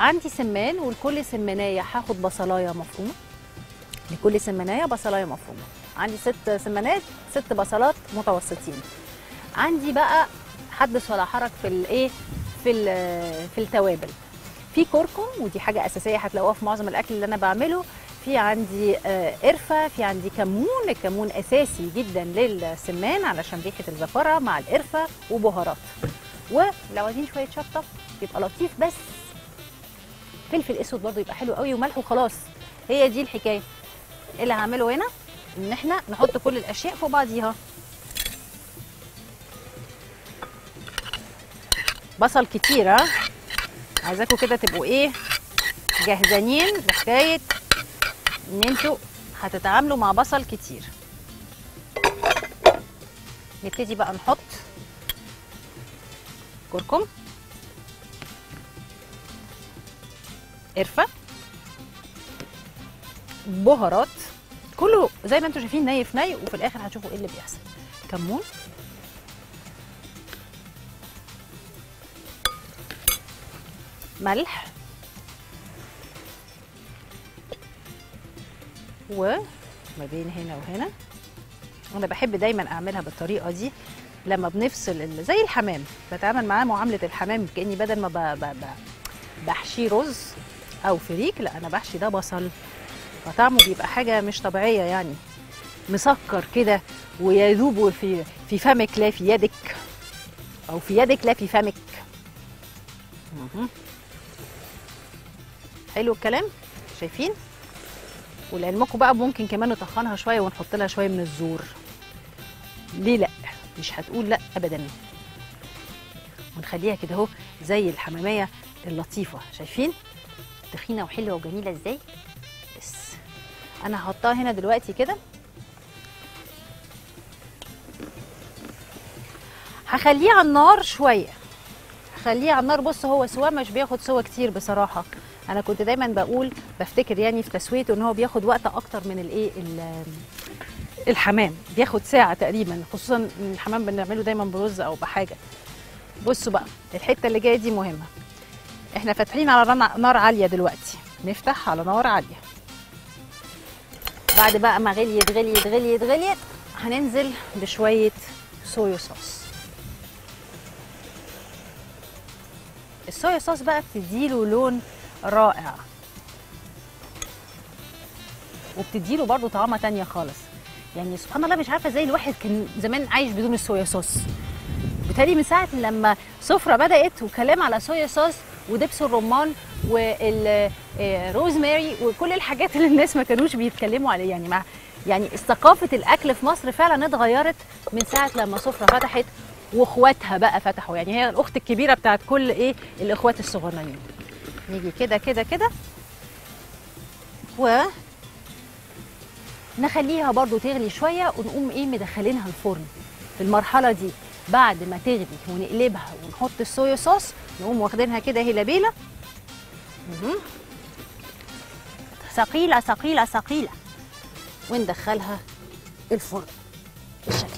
عندي سمان ولكل سمانيه هاخد بصلايه مفرومه لكل سمانيه بصلايه مفرومه عندي ست سمانات ست بصلات متوسطين عندي بقى حدث ولا حرج في الايه في ال- في التوابل في كركم ودي حاجه اساسيه هتلاقوها في معظم الاكل اللي انا بعمله في عندي آه، قرفه في عندي كمون الكمون اساسي جدا للسمان علشان ريحه الزفره مع القرفه وبهارات ولو عايزين شويه شطه يبقى لطيف بس فلفل اسود برضه يبقى حلو قوي وملح وخلاص هي دي الحكايه اللي هعمله هنا ان احنا نحط كل الاشياء فوق بعضيها بصل كتير ها عايزاكم كده تبقوا ايه جاهزانين لحكايه ان انتوا هتتعاملوا مع بصل كتير نبتدي بقى نحط كركم قرفه بهارات كله زي ما انتم شايفين ني في ني وفي الاخر هتشوفوا ايه اللي بيحصل كمون ملح وما بين هنا وهنا انا بحب دايما اعملها بالطريقه دي لما بنفصل ال- زي الحمام بتعامل معاه معامله الحمام كاني بدل ما ب... ب... ب... بحشيه رز او فريك لا انا بحشي ده بصل فطعمه بيبقى حاجه مش طبيعيه يعني مسكر كده ويذوب في في فمك لا في يدك او في يدك لا في فمك مهم. حلو الكلام شايفين ولعلمكم بقى ممكن كمان نطخنها شويه ونحط لها شويه من الزور ليه لا مش هتقول لا ابدا ونخليها كده اهو زي الحماميه اللطيفه شايفين تخينه وحلوه وجميله ازاي بس انا هحطها هنا دلوقتي كده هخليه على النار شويه هخليه على النار بص هو سوا مش بياخد سوا كتير بصراحه انا كنت دايما بقول بفتكر يعني في تسويته ان هو بياخد وقت اكتر من الايه ال- الحمام بياخد ساعه تقريبا خصوصا إن الحمام بنعمله دايما برز او بحاجه بصوا بقى الحته اللي جايه دي مهمه احنا فاتحين على رن- نار عاليه دلوقتي نفتح على نار عاليه بعد بقى ما غليت غليت غليت غليت هننزل بشويه صويا صوص الصويا صوص بقى بتديله لون رائع وبتديله برضو طعامه تانية خالص يعني سبحان الله مش عارفه ازاي الواحد كان زمان عايش بدون الصويا صوص بالتالي من ساعه لما سفره بدات وكلام على صويا صوص ودبس الرمان والروزماري وكل الحاجات اللي الناس ما كانوش بيتكلموا عليها يعني مع يعني ثقافه الاكل في مصر فعلا اتغيرت من ساعه لما سفره فتحت واخواتها بقى فتحوا يعني هي الاخت الكبيره بتاعت كل ايه الاخوات الصغننين نيجي كده كده كده و نخليها برضو تغلي شويه ونقوم ايه مدخلينها الفرن في المرحله دي بعد ما تغلي ونقلبها ونحط الصويا صوص نقوم واخدينها كده هلبيله مهم. ثقيله ثقيله ثقيله وندخلها الفرن بالشكل